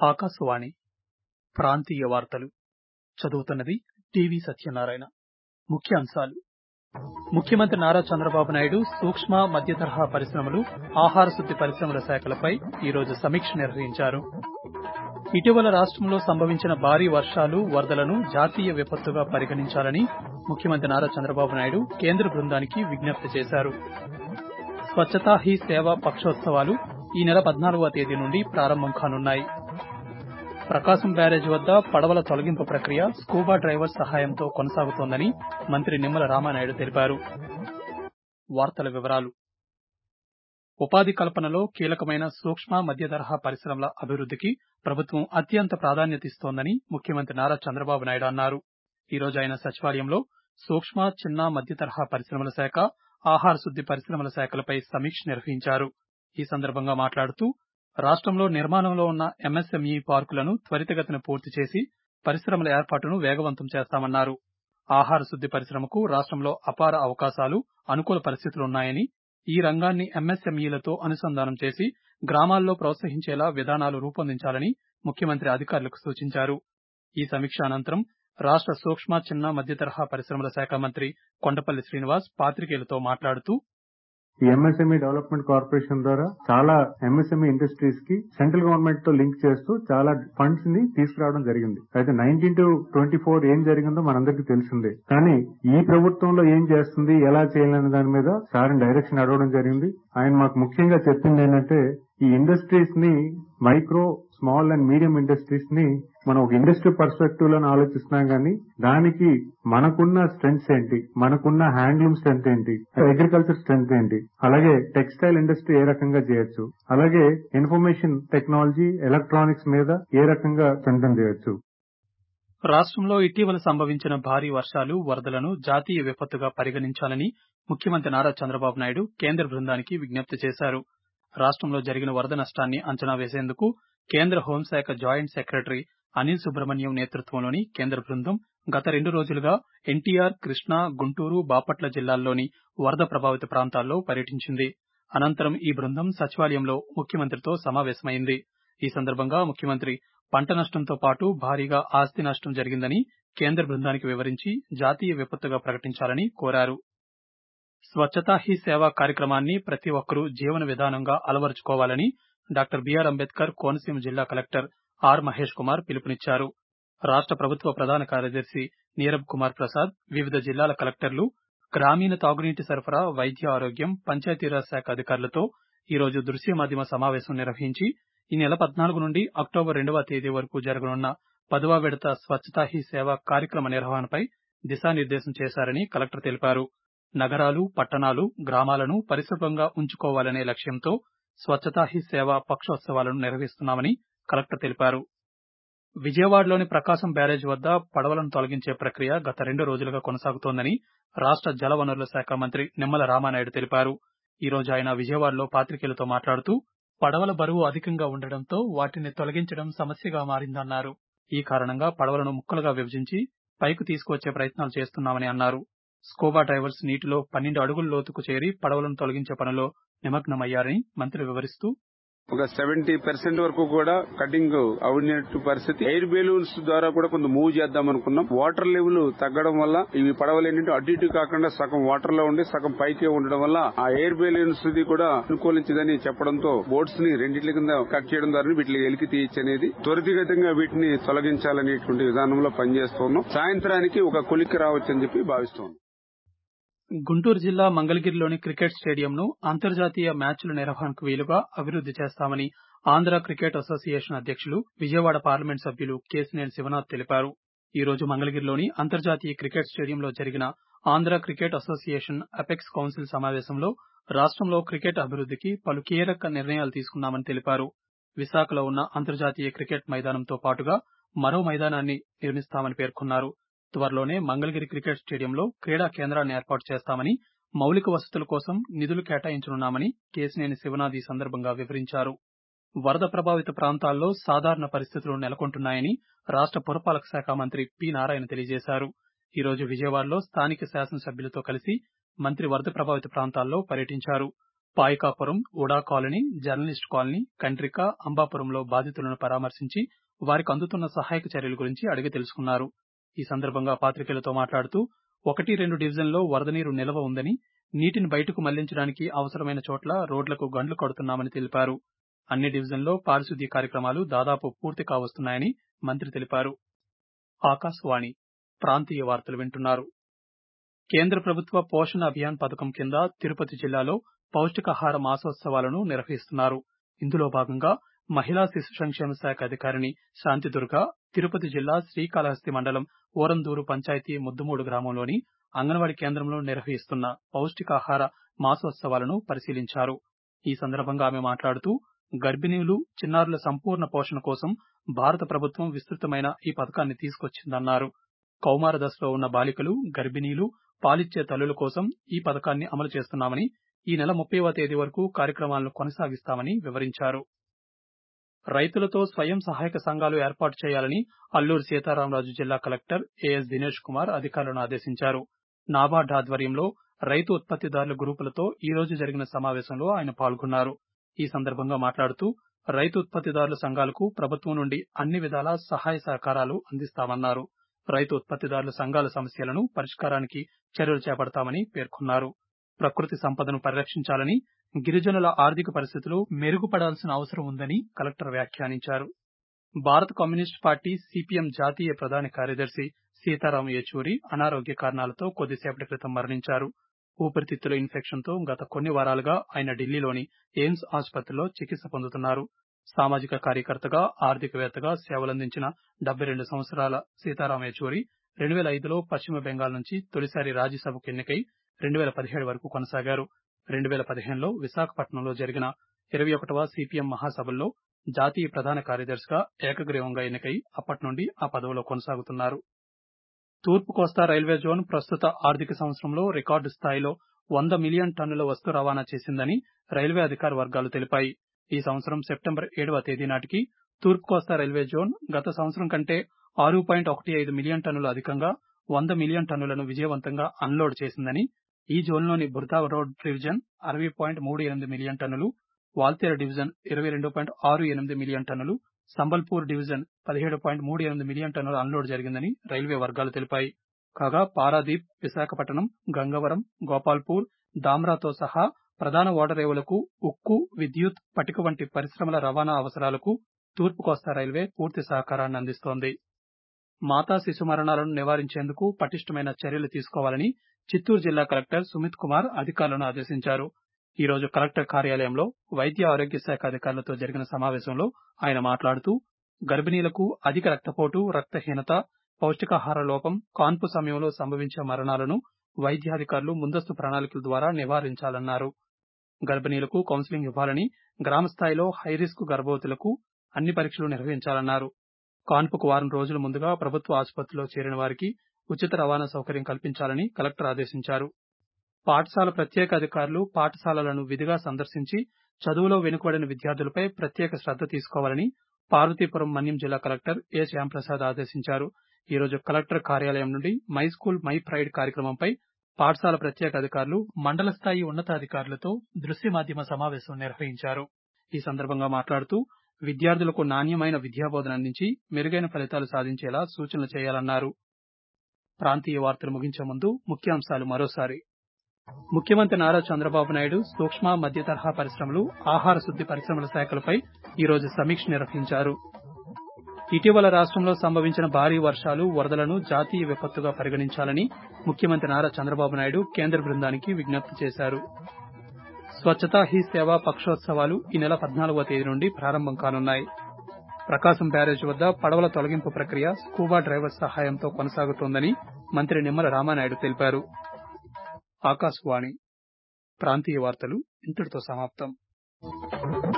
ఆకాశవాణి ప్రాంతీయ వార్తలు చదువుతున్నది టీవీ సత్యనారాయణ ముఖ్యాంశాలు ముఖ్యమంత్రి నారా చంద్రబాబు నాయుడు సూక్ష్మ మధ్య తరహా పరిశ్రమలు ఆహార శుద్ది పరిశ్రమల శాఖలపై ఈరోజు సమీక్ష నిర్వహించారు ఇటీవల రాష్టంలో సంభవించిన భారీ వర్షాలు వరదలను జాతీయ విపత్తుగా పరిగణించాలని ముఖ్యమంత్రి నారా చంద్రబాబు నాయుడు కేంద్ర బృందానికి విజ్ఞప్తి చేశారు స్వచ్ఛతా హీ సేవ పక్షోత్సవాలు ఈ నెల పద్నాలుగవ తేదీ నుండి ప్రారంభం కానున్నాయి ప్రకాశం బ్యారేజ్ వద్ద పడవల తొలగింపు ప్రక్రియ స్కూబా డ్రైవర్ సహాయంతో కొనసాగుతోందని మంత్రి నిమ్మల రామానాయుడు తెలిపారు వార్తల వివరాలు ఉపాధి కల్పనలో కీలకమైన సూక్ష్మ మధ్య తరహా పరిశ్రమల అభివృద్దికి ప్రభుత్వం అత్యంత ప్రాధాన్యత ఇస్తోందని ముఖ్యమంత్రి నారా చంద్రబాబు నాయుడు అన్నారు ఈ రోజు ఆయన సచివాలయంలో సూక్ష్మ చిన్న మధ్య తరహా పరిశ్రమల శాఖ ఆహార శుద్ది పరిశ్రమల శాఖలపై సమీక్ష నిర్వహించారు ఈ సందర్భంగా మాట్లాడుతూ రాష్టంలో నిర్మాణంలో ఉన్న ఎంఎస్ఎంఈ పార్కులను త్వరితగతిన పూర్తి చేసి పరిశ్రమల ఏర్పాటును వేగవంతం చేస్తామన్నారు ఆహార శుద్ది పరిశ్రమకు రాష్టంలో అపార అవకాశాలు అనుకూల పరిస్థితులున్నాయని ఈ రంగాన్ని ఎంఎస్ఎంఈలతో అనుసంధానం చేసి గ్రామాల్లో ప్రోత్సహించేలా విధానాలు రూపొందించాలని ముఖ్యమంత్రి అధికారులకు సూచించారు ఈ సమీక్ష అనంతరం రాష్ట సూక్ష్మ చిన్న మధ్య తరహా పరిశ్రమల శాఖ మంత్రి కొండపల్లి శ్రీనివాస్ పాత్రికేయులతో మాట్లాడుతూ ఈ ఎంఎస్ఎంఈ డెవలప్మెంట్ కార్పొరేషన్ ద్వారా చాలా ఎంఎస్ఎంఈ ఇండస్ట్రీస్ కి సెంట్రల్ గవర్నమెంట్ తో లింక్ చేస్తూ చాలా ఫండ్స్ ని తీసుకురావడం జరిగింది అయితే నైన్టీన్ టు ట్వంటీ ఫోర్ ఏం జరిగిందో మనందరికీ తెలిసిందే కానీ ఈ ప్రభుత్వంలో ఏం చేస్తుంది ఎలా చేయాలనే దాని మీద సార్ డైరెక్షన్ అడగడం జరిగింది ఆయన మాకు ముఖ్యంగా చెప్పింది ఏంటంటే ఈ ఇండస్ట్రీస్ ని micro small and medium industries ని మనం ఒక ఇండస్ట్రీ పర్స్పెక్టివ్ లో ఆలోచిస్తున్నాం కానీ దానికి మనకున్న స్ట్రెంగ్స్ ఏంటి మనకున్న హ్యాండ్లూమ్ స్ట్రెంత్ ఏంటి అగ్రికల్చర్ స్ట్రెంత్ ఏంటి అలాగే టెక్స్టైల్ ఇండస్ట్రీ ఏ రకంగా చేయొచ్చు అలాగే ఇన్ఫర్మేషన్ టెక్నాలజీ ఎలక్ట్రానిక్స్ మీద ఏ రకంగా స్ట్రెంగ్ చేయొచ్చు రాష్టంలో ఇటీవల సంభవించిన భారీ వర్షాలు వరదలను జాతీయ విపత్తుగా పరిగణించాలని ముఖ్యమంత్రి నారా చంద్రబాబు నాయుడు కేంద్ర బృందానికి విజ్ఞప్తి చేశారు రాష్టంలో జరిగిన వరద నష్టాన్ని అంచనా వేసేందుకు కేంద్ర హోంశాఖ జాయింట్ సెక్రటరీ అనిల్ సుబ్రహ్మణ్యం నేతృత్వంలోని కేంద్ర బృందం గత రెండు రోజులుగా ఎన్టీఆర్ కృష్ణా గుంటూరు బాపట్ల జిల్లాల్లోని వరద ప్రభావిత ప్రాంతాల్లో పర్యటించింది అనంతరం ఈ బృందం సచివాలయంలో ముఖ్యమంత్రితో సమావేశమైంది ఈ సందర్భంగా ముఖ్యమంత్రి పంట నష్టంతో పాటు భారీగా ఆస్తి నష్టం జరిగిందని కేంద్ర బృందానికి వివరించి జాతీయ విపత్తుగా ప్రకటించాలని కోరారు స్వచ్ఛతా హీ సేవ కార్యక్రమాన్ని ప్రతి ఒక్కరూ జీవన విధానంగా అలవరుచుకోవాలని డాక్టర్ బిఆర్ అంబేద్కర్ కోనసీమ జిల్లా కలెక్టర్ ఆర్ మహేష్ కుమార్ పిలుపునిచ్చారు రాష్ట ప్రభుత్వ ప్రధాన కార్యదర్శి నీరబ్ కుమార్ ప్రసాద్ వివిధ జిల్లాల కలెక్టర్లు గ్రామీణ తాగునీటి సరఫరా వైద్య ఆరోగ్యం పంచాయతీరాజ్ శాఖ అధికారులతో ఈ రోజు దృశ్య మాధ్యమ సమావేశం నిర్వహించి ఈ నెల పద్నాలుగు నుండి అక్టోబర్ రెండవ తేదీ వరకు జరగనున్న పదవ విడత స్వచ్ఛతా హీ సేవ కార్యక్రమ నిర్వహణపై దిశానిర్దేశం చేశారని కలెక్టర్ తెలిపారు నగరాలు పట్టణాలు గ్రామాలను పరిశుభ్రంగా ఉంచుకోవాలనే లక్ష్యంతో స్వచ్ఛతా హీ సేవ పక్షోత్సవాలను నిర్వహిస్తున్నామని కలెక్టర్ తెలిపారు విజయవాడలోని ప్రకాశం బ్యారేజ్ వద్ద పడవలను తొలగించే ప్రక్రియ గత రెండు రోజులుగా కొనసాగుతోందని రాష్ట జలవనరుల శాఖ మంత్రి నిమ్మల రామానాయుడు తెలిపారు ఈ రోజు ఆయన విజయవాడలో పాత్రికేయులతో మాట్లాడుతూ పడవల బరువు అధికంగా ఉండడంతో వాటిని తొలగించడం సమస్యగా మారిందన్నారు ఈ కారణంగా పడవలను ముక్కలుగా విభజించి పైకి తీసుకువచ్చే ప్రయత్నాలు చేస్తున్నామని అన్నారు స్కూబా డ్రైవర్స్ నీటిలో పన్నెండు అడుగుల లోతుకు చేరి పడవలను తొలగించే పనిలో నిమగ్నమయ్యారని మంత్రి వివరిస్తూ ఒక సెవెంటీ పర్సెంట్ వరకు కూడా కటింగ్ అవునట్టు పరిస్థితి ఎయిర్ బెలూన్స్ ద్వారా కూడా కొంత మూవ్ చేద్దాం అనుకున్నాం వాటర్ లెవెల్ తగ్గడం వల్ల ఇవి పడవలు ఏంటంటే అటు ఇటు కాకుండా సగం వాటర్ లో ఉండి సగం పైకే ఉండడం వల్ల ఆ ఎయిర్ బెలూన్స్ కూడా అనుకూలించదని చెప్పడంతో బోట్స్ ని రెండింటి కింద కట్ చేయడం ద్వారా వీటిని ఎలికి తీయచ్చు అనేది త్వరితగతంగా వీటిని తొలగించాలనేటువంటి విధానంలో పనిచేస్తున్నాం సాయంత్రానికి ఒక కొలిక్కి రావచ్చని చెప్పి భావిస్తున్నాం గుంటూరు జిల్లా మంగళగిరిలోని క్రికెట్ స్టేడియంను అంతర్జాతీయ మ్యాచ్ల నిర్వహణకు వీలుగా అభివృద్ది చేస్తామని ఆంధ్ర క్రికెట్ అసోసియేషన్ అధ్యక్షులు విజయవాడ పార్లమెంట్ సభ్యులు కేసినేని శివనాథ్ తెలిపారు ఈ రోజు మంగళగిరిలోని అంతర్జాతీయ క్రికెట్ స్టేడియంలో జరిగిన Andhra cricket association apex council సమావేశంలో రాష్టంలో క్రికెట్ అభివృద్దికి పలు కీలక నిర్ణయాలు తీసుకున్నామని తెలిపారు విశాఖలో ఉన్న అంతర్జాతీయ క్రికెట్ మైదానంతో పాటుగా మరో మైదానాన్ని నిర్మిస్తామని పేర్కొన్నారు త్వరలోనే మంగళగిరి క్రికెట్ స్టేడియంలో క్రీడా కేంద్రాన్ని ఏర్పాటు చేస్తామని మౌలిక వసతుల కోసం నిధులు కేటాయించనున్నామని కేసినేని శివనాథ్ ఈ సందర్భంగా వివరించారు వరద ప్రభావిత ప్రాంతాల్లో సాధారణ పరిస్థితులు నెలకొంటున్నాయని రాష్ట పురపాలక శాఖ మంత్రి పి నారాయణ తెలియజేశారు ఈ రోజు విజయవాడలో స్థానిక శాసనసభ్యులతో కలిసి మంత్రి వరద ప్రభావిత ప్రాంతాల్లో పర్యటించారు Payakapuram UDA colony journalist colony Kandrika అంబాపురంలో బాధితులను పరామర్శించి వారికి అందుతున్న సహాయక చర్యల గురించి అడిగి తెలుసుకున్నారు ఈ సందర్భంగా పాత్రికేయులతో మాట్లాడుతూ ఒకటి రెండు డివిజన్లో వరద నీరు నిల్వ ఉందని నీటిని బయటకు మళ్లించడానికి అవసరమైన చోట్ల రోడ్లకు గండ్లు కడుతున్నామని తెలిపారు అన్ని డివిజన్లో పారిశుద్ధ్య కార్యక్రమాలు దాదాపు పూర్తి కావస్తున్నాయని మంత్రి తెలిపారు ఆకాశవాణి ప్రాంతీయ వార్తలు వింటున్నారు కేంద్ర ప్రభుత్వ పోషణ అభియాన్ పథకం కింద తిరుపతి జిల్లాలో పౌష్టికాహార మాసోత్సవాలను నిర్వహిస్తున్నారు ఇందులో భాగంగా మహిళా శిశు సంక్షేమ శాఖ అధికారిని శాంతిదుర్గ తిరుపతి జిల్లా శ్రీకాళహస్తి మండలం ఓరందూరు పంచాయతీ ముద్దుమూడు గ్రామంలోని అంగన్వాడీ కేంద్రంలో నిర్వహిస్తున్న పౌష్టికాహార మాసోత్సవాలను పరిశీలించారు ఈ సందర్భంగా ఆమె మాట్లాడుతూ గర్భిణీలు చిన్నారుల సంపూర్ణ పోషణ కోసం భారత ప్రభుత్వం విస్తృతమైన ఈ పథకాన్ని తీసుకొచ్చిందన్నారు కౌమార దశలో ఉన్న బాలికలు గర్భిణీలు పాలిచ్చే తల్లుల కోసం ఈ పథకాన్ని అమలు చేస్తున్నామని ఈ నెల ముప్పైవ తేదీ వరకు కార్యక్రమాలను కొనసాగిస్తామని వివరించారు రైతులతో స్వయం సహాయక సంఘాలు ఏర్పాటు చేయాలని అల్లూరు సీతారామరాజు జిల్లా కలెక్టర్ ఏఎస్ దినేష్ కుమార్ అధికారులను ఆదేశించారు నాబార్డ్ ఆధ్వర్యంలో రైతు ఉత్పత్తిదారుల గ్రూపులతో ఈ రోజు జరిగిన సమావేశంలో ఆయన పాల్గొన్నారు ఈ సందర్భంగా మాట్లాడుతూ రైతు ఉత్పత్తిదారుల సంఘాలకు ప్రభుత్వం నుండి అన్ని విధాల సహాయ సహకారాలు అందిస్తామన్నారు రైతు ఉత్పత్తిదారుల సంఘాల సమస్యలను పరిష్కారానికి చర్యలు చేపడతామని పేర్కొన్నారు ప్రకృతి సంపదను పరిరక్షించాలని గిరిజనుల ఆర్థిక పరిస్థితులు మెరుగుపడాల్సిన అవసరం ఉందని కలెక్టర్ వ్యాఖ్యానించారు భారత కమ్యూనిస్ట్ పార్టీ సిపిఎం జాతీయ ప్రధాన కార్యదర్శి సీతారాం యేచూరి అనారోగ్య కారణాలతో కొద్దిసేపటి క్రితం మరణించారు ఊపిరితిత్తుల ఇన్ఫెక్షన్ తో గత కొన్ని వారాలుగా ఆయన ఢిల్లీలోని ఎయిమ్స్ ఆసుపత్రిలో చికిత్స పొందుతున్నారు సామాజిక కార్యకర్తగా ఆర్థికవేత్తగా సేవలందించిన డెబ్బై రెండు సంవత్సరాల సీతారాం యేచూరి రెండు వేల ఐదులో పశ్చిమ బెంగాల్ నుంచి తొలిసారి రాజ్యసభకు ఎన్నికై రెండు వేల పదిహేడు వరకు కొనసాగారు రెండు వేల పదిహేనులో విశాఖపట్నంలో జరిగిన ఇరవై ఒకటవ సిపిఎం మహాసభల్లో జాతీయ ప్రధాన కార్యదర్శిగా ఏకగ్రీవంగా ఎన్నికై అప్పటి నుండి ఆ పదవిలో కొనసాగుతున్నారు తూర్పు కోస్తా రైల్వే జోన్ ప్రస్తుత ఆర్థిక సంవత్సరంలో రికార్డు స్థాయిలో వంద మిలియన్ టన్నుల వస్తు రవాణా చేసిందని రైల్వే అధికార వర్గాలు తెలిపాయి ఈ సంవత్సరం సెప్టెంబర్ ఏడవ తేదీ నాటికి తూర్పు కోస్తా రైల్వే జోన్ గత సంవత్సరం కంటే ఆరు పాయింట్ ఒకటి ఐదు మిలియన్ టన్నులు అధికంగా వంద మిలియన్ టన్నులను విజయవంతంగా అన్లోడ్ చేసిందని ఈ జోన్లోని బుర్దా రోడ్ డివిజన్ అరవై పాయింట్ మూడు ఎనిమిది మిలియన్ టన్నులు వాల్తేరు డివిజన్ ఇరవై రెండు పాయింట్ ఆరు ఎనిమిది మిలియన్ టన్నులు సంబల్పూర్ డివిజన్ పదిహేడు పాయింట్ మూడు ఎనిమిది మిలియన్ టన్నులు అన్లోడ్ జరిగిందని రైల్వే వర్గాలు తెలిపాయి కాగా పారాదీప్ విశాఖపట్నం గంగవరం గోపాల్పూర్ దామ్రాతో సహా ప్రధాన ఓడరేవులకు ఉక్కు విద్యుత్ పటిక వంటి పరిశ్రమల రవాణా అవసరాలకు తూర్పు కోస్తా రైల్వే పూర్తి సహకారాన్ని అందిస్తోంది మాతా శిశు మరణాలను నివారించేందుకు పటిష్టమైన చర్యలు తీసుకోవాలని చిత్తూరు జిల్లా కలెక్టర్ సుమిత్ కుమార్ అధికారులను ఆదేశించారు ఈ రోజు కలెక్టర్ కార్యాలయంలో వైద్య ఆరోగ్య శాఖ అధికారులతో జరిగిన సమావేశంలో ఆయన మాట్లాడుతూ గర్భిణీలకు అధిక రక్తపోటు రక్తహీనత పౌష్టికాహార లోపం కాన్పు సమయంలో సంభవించే మరణాలను వైద్యాధికారులు ముందస్తు ప్రణాళికల ద్వారా నివారించాలన్నారు గర్భిణీలకు కౌన్సిలింగ్ ఇవ్వాలని గ్రామ స్థాయిలో హైరిస్క్ గర్భవతులకు అన్ని పరీక్షలు నిర్వహించాలన్నారు కాన్పుకు వారం రోజుల ముందుగా ప్రభుత్వ ఆసుపత్రిలో చేరిన వారికి ఉచిత రవాణా సౌకర్యం కల్పించాలని కలెక్టర్ ఆదేశించారు పాఠశాల ప్రత్యేక అధికారులు పాఠశాలలను విధిగా సందర్శించి చదువులో వెనుకబడిన విద్యార్థులపై ప్రత్యేక శ్రద్ధ తీసుకోవాలని పార్వతీపురం మన్యం జిల్లా కలెక్టర్ ఏ శ్యాంప్రసాద్ ఆదేశించారు ఈ రోజు కలెక్టర్ కార్యాలయం నుండి మై స్కూల్ మై ప్రైడ్ కార్యక్రమంపై పాఠశాల ప్రత్యేక అధికారులు మండల స్థాయి ఉన్నతాధికారులతో దృశ్య మాధ్యమ సమావేశం నిర్వహించారు ఈ సందర్భంగా మాట్లాడుతూ విద్యార్థులకు నాణ్యమైన విద్యాబోధన అందించి మెరుగైన ఫలితాలు సాధించేలా సూచనలు చేయాలన్నారు ప్రాంతీయ వార్తలు ముగించే ముందు ముఖ్యాంశాలు మరోసారి ముఖ్యమంత్రి నారా చంద్రబాబు నాయుడు సూక్ష్మ మధ్య తరహా పరిశ్రమలు ఆహార శుద్ది పరిశ్రమల శాఖలపై ఈ రోజు సమీక్ష నిర్వహించారు ఇటీవల రాష్ట్రంలో సంభవించిన భారీ వర్షాలు వరదలను జాతీయ విపత్తుగా పరిగణించాలని ముఖ్యమంత్రి నారా చంద్రబాబు నాయుడు కేంద్ర బృందానికి విజ్ఞప్తి చేశారు స్వచ్ఛతా హీ సేవా పక్షోత్సవాలు ఈ నెల పద్నాలుగవ తేదీ నుండి ప్రారంభం కానున్నాయి ప్రకాశం బ్యారేజ్ వద్ద పడవల తొలగింపు ప్రక్రియ స్కూబా డ్రైవర్ సహాయంతో కొనసాగుతోందని మంత్రి నిమ్మల రామానాయుడు తెలిపారు ఆకాశవాణి ప్రాంతీయ వార్తలు ఇంతటితో సమాప్తం